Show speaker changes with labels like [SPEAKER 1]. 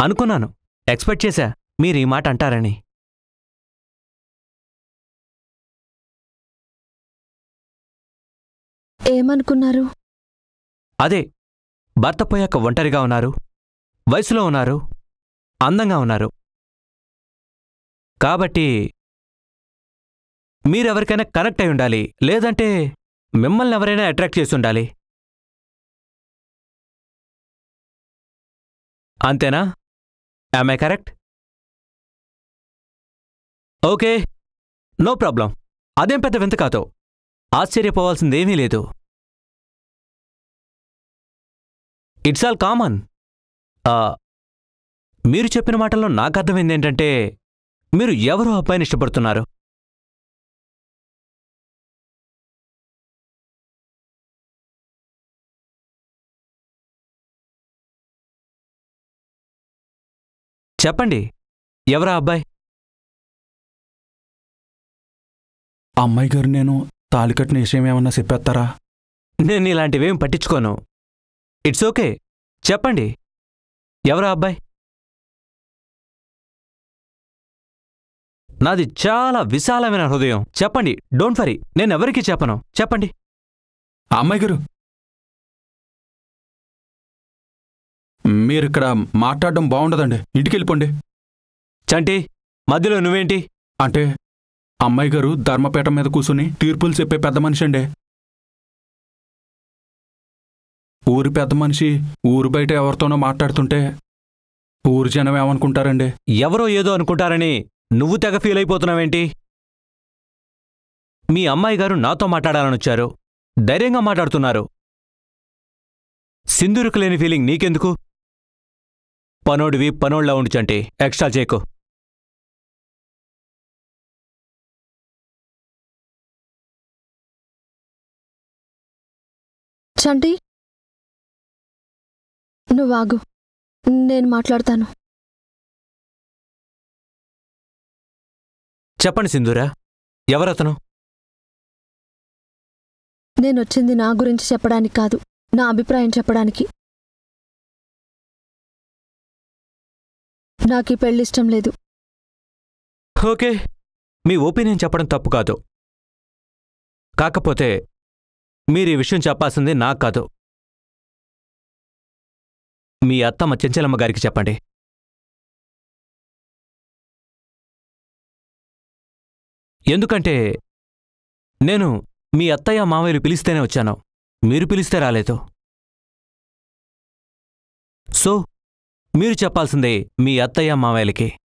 [SPEAKER 1] అనుకున్నాను ఎక్స్పెక్ట్ చేశా మీరు ఈ మాట అంటారని
[SPEAKER 2] ఏమనుకున్నారు
[SPEAKER 1] అదే భర్త పోయాక ఒంటరిగా ఉన్నారు వయసులో ఉన్నారు అందంగా ఉన్నారు కాబట్టి మీరెవరికైనా కనెక్ట్ అయి ఉండాలి లేదంటే మిమ్మల్ని ఎవరైనా అట్రాక్ట్ చేసి ఉండాలి అంతేనా I correct okay no problem అదేం పెద్ద వింత కాదు ఆశ్చర్యపోవాల్సిందేమీ లేదు ఇట్స్ ఆల్ కామన్ మీరు చెప్పిన మాటల్లో నాకు అర్థమైంది ఏంటంటే మీరు ఎవరో అబ్బాయిని ఇష్టపడుతున్నారు చెప్పండి ఎవరా అబ్బాయి
[SPEAKER 3] అమ్మాయి గారు నేను తాళి కట్టిన విషయం ఏమన్నా చెప్పేస్తారా
[SPEAKER 1] నేను ఇలాంటివేం పట్టించుకోను ఇట్స్ ఓకే చెప్పండి ఎవరా అబ్బాయి నాది చాలా విశాలమైన హృదయం చెప్పండి డోంట్ వరీ నేను ఎవరికీ చెప్పను చెప్పండి
[SPEAKER 3] ఆ అమ్మాయి గారు మీరు ఇక్కడ మాట్లాడడం బాగుండదండి ఇంటికి వెళ్ళిపోండి
[SPEAKER 1] చంటి మధ్యలో నువ్వేంటి
[SPEAKER 3] అంటే అమ్మాయి గారు ధర్మపీఠం మీద కూర్చుని తీర్పులు చెప్పే పెద్ద మనిషి అండి ఊరి పెద్ద మనిషి ఊరు బయట ఎవరితోనో మాట్లాడుతుంటే ఊరు జనం ఏమనుకుంటారండి
[SPEAKER 1] ఎవరో ఏదో అనుకుంటారని నువ్వు తెగ ఫీల్ అయిపోతున్నావేంటి మీ అమ్మాయి గారు నాతో మాట్లాడాలనొచ్చారు ధైర్యంగా మాట్లాడుతున్నారు సింధూరుకు లేని ఫీలింగ్ నీకెందుకు పనోడివి పనోళ్ళ ఉండు చంటి ఎక్స్ట్రా చేయకు
[SPEAKER 2] చంటి నువ్వాగు నేను మాట్లాడతాను
[SPEAKER 1] చెప్పండి సింధూరా ఎవరతను
[SPEAKER 2] నేనొచ్చింది నా గురించి చెప్పడానికి కాదు నా అభిప్రాయం చెప్పడానికి నాకు ఈ పెళ్ళిష్టం లేదు
[SPEAKER 1] ఓకే మీ ఒపీనియన్ చెప్పడం తప్పు కాదు కాకపోతే మీరు ఈ విషయం చెప్పాల్సింది నాకు కాదు మీ అత్తమ్మ చెంచలమ్మ గారికి చెప్పండి ఎందుకంటే నేను మీ అత్తయ్య మామయ్యలు పిలిస్తేనే వచ్చాను మీరు పిలిస్తే రాలేదు సో మీరు చెప్పాల్సిందే మీ అత్తయ్య మామయ్యలకి